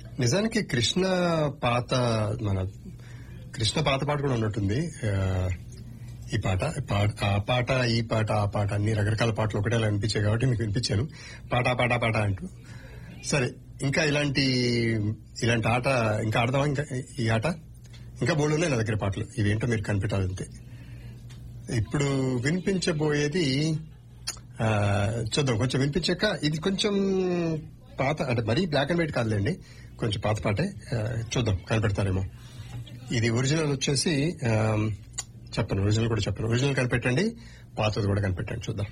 నిజానికి కృష్ణ పాత మన కృష్ణ పాత పాట కూడా ఉన్నట్టుంది ఆ, ఈ పాట పా- ఆ పాట ఈ పాట ఆ పాట అన్ని రకరకాల పాటలు ఒకటే అలా వినిపించాయి కాబట్టి మీకు వినిపించాను పాట పాట పాట అంటూ సరే ఇంకా ఇలాంటి ఇలాంటి ఆట ఇంకా ఆడదామా ఇంకా ఈ ఆట ఇంకా బోర్డు ఉన్నాయి నా దగ్గర పాటలు ఇవేంటో మీరు కనిపెట్టాలంతే ఇప్పుడు వినిపించబోయేది ఆ, చూద్దాం కొంచెం వినిపించాక ఇది కొంచెం పాత అంటే మరీ బ్లాక్ అండ్ వైట్ కాదులేండి కొంచెం పాత పాటే ఆ, చూద్దాం కనిపెడతారేమో ఇది ఒరిజినల్ వచ్చేసి ఆ, చెప్పను ఒరిజినల్ కూడా చెప్పను ఒరిజినల్ కనిపెట్టండి పాతది కూడా కనిపెట్టండి చూద్దాం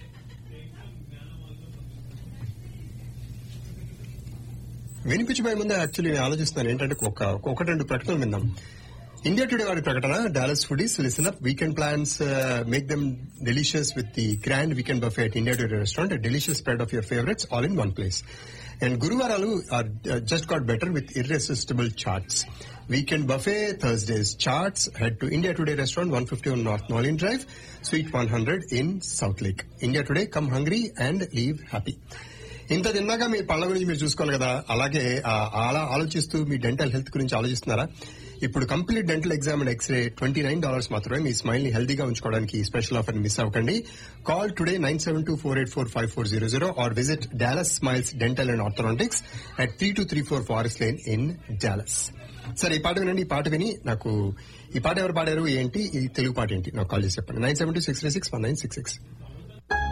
వినిపించబోయే ముందే యాక్చువల్లీ నేను ఆలోచిస్తున్నాను ఏంటంటే ఒక ఒకటి రెండు ప్రకటనలు విందాం ఇండియా టుడే వారి ప్రకటన Dallas foodies listen up weekend plans make them delicious with the grand weekend buffet at India Today restaurant delicious spread of your favourites all in one place and గురువారాలు are just got better with irresistible chaats weekend buffet Thursdays chaats head to India Today restaurant one fifty one North Nolen Drive suite one hundred in Southlake India Today come hungry and leave happy ఇంత తిన్నాక మీ పళ్ళ గురించి మీరు చూసుకోవాలి కదా అలాగే ఆ, అలా ఆలోచిస్తూ మీ డెంటల్ హెల్త్ గురించి ఆలోచిస్తున్నారా ఇప్పుడు complete dental exam and x ray twenty nine dollars మాత్రమే మీ స్మైల్ ని హెల్దీగా ఉంచుకోవడానికి ఈ స్పెషల్ ఆఫర్ మిస్ అవ్వకండి call today nine seven two four eight four five four zero zero or visit Dallas Smiles Dental and Orthodontics at three two three four Forest Lane in Dallas సరే ఈ పాట వినండి ఈ పాట విని నాకు ఈ పాట ఎవరు పాడారు ఏంటి ఈ తెలుగు పాట ఏంటి నాకు కాల్ చేసి చెప్పండి nine seven two six three six one nine six six